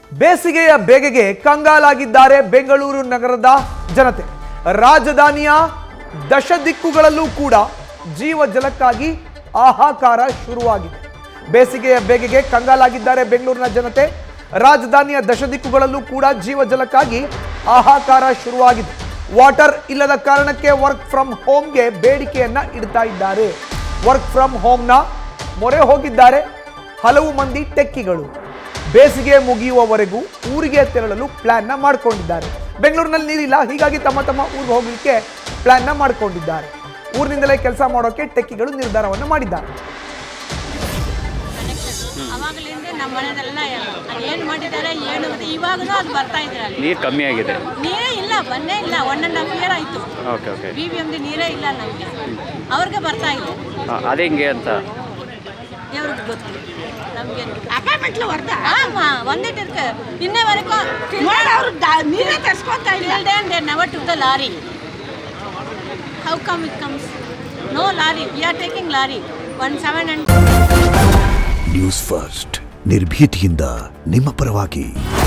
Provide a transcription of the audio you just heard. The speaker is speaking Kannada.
ಬೇಸಿಗೆಯ ಬೇಗೆಗೆ ಕಂಗಾಲಾಗಿದ್ದಾರೆ ಬೆಂಗಳೂರು ನಗರದ ಜನತೆ ರಾಜಧಾನಿಯ ದಶ ದಿಕ್ಕುಗಳಲ್ಲೂ ಕೂಡ ಜೀವ ಜಲಕ್ಕಾಗಿ ಹಾಹಾಕಾರ ಶುರುವಾಗಿದೆ ಬೇಸಿಗೆಯ ಬೇಗೆಗೆ ಕಂಗಾಲಾಗಿದ್ದಾರೆ ಬೆಂಗಳೂರಿನ ಜನತೆ ರಾಜಧಾನಿಯ ದಶ ದಿಕ್ಕುಗಳಲ್ಲೂ ಕೂಡ ಜೀವ ಜಲಕ್ಕಾಗಿ ಹಾಹಾಕಾರ ಶುರುವಾಗಿದೆ ವಾಟರ್ ಇಲ್ಲದ ಕಾರಣಕ್ಕೆ ವರ್ಕ್ ಫ್ರಮ್ ಹೋಮ್ಗೆ ಬೇಡಿಕೆಯನ್ನ ಇಡ್ತಾ ಇದ್ದಾರೆ ವರ್ಕ್ ಫ್ರಮ್ ಹೋಮ್ನ ಮೊರೆ ಹೋಗಿದ್ದಾರೆ ಹಲವು ಮಂದಿ ಟೆಕ್ಕಿಗಳು ಬೇಸಿಗೆ ಮುಗಿಯುವವರೆಗೂ ಊರಿಗೆ ತೆರಳಲು ಪ್ಲಾನ್ನ ಮಾಡ್ಕೊಂಡಿದ್ದಾರೆ ಬೆಂಗಳೂರಿನಲ್ಲಿ ನೀರಿಲ್ಲ ಹೀಗಾಗಿ ತಮ್ಮ ತಮ್ಮ ಊರಿಗೆ ಹೋಗಲಿಕ್ಕೆ ಪ್ಲಾನ್ನ ಮಾಡ್ಕೊಂಡಿದ್ದಾರೆ ಊರಿನಿಂದಲೇ ಕೆಲಸ ಮಾಡೋಕೆ ಟೆಕ್ಕಿಗಳು ನಿರ್ಧಾರವನ್ನು ಮಾಡಿದ್ದಾರೆ ಅವಾಗಲಿಂದ ನಮ್ಮ ಮನೆಯದೆಲ್ಲ ಏನು ಮಾಡಿದ್ದಾರೆ ಏನು ಗೊತ್ತಾ ಇವಾಗಲೂ ಅದು ಬರ್ತಾ ಇದೆ ಅಲ್ಲಿ ನೀರು ಕಮ್ಮಿ ಆಗಿದೆ ನೀರೇ ಇಲ್ಲ ಬಂದೇ ಇಲ್ಲ ಒನ್ ಆ್ಯಂಡ್ ಹಾಫ್ ಇಯರ್ ಆಯಿತು ಓಕೆ ಓಕೆ ಬಿ ಬಿ ಎಮ್ದು ನೀರೇ ಇಲ್ಲ ನಮಗೆ ಅವ್ರಿಗೆ ಬರ್ತಾ ಇದೆ ಹಾಂ ಅದೇ ಹಿಂಗೆ ಅಂತ ದೇವ್ರಿಗೆ ಗೊತ್ತು ನಮಗೆ ಅಪಾರ್ಟ್ಮೆಂಟ್ಲು ವರ್ದ ಹಾಂ ಒಂದಿಟ್ಟು ಇருக்கு ಇನ್ನೇವರೆಗೂ ಅವರು ನೀರೇ ತರ್ಸ್ಕೊತಾ ಇಲ್ಲ they never to the lorry how come it comes no lorry we are taking lorry one seven and News First ನಿರ್ಭೀತಿಯಿಂದ ನಿಮ್ಮ ಪರವಾಗಿ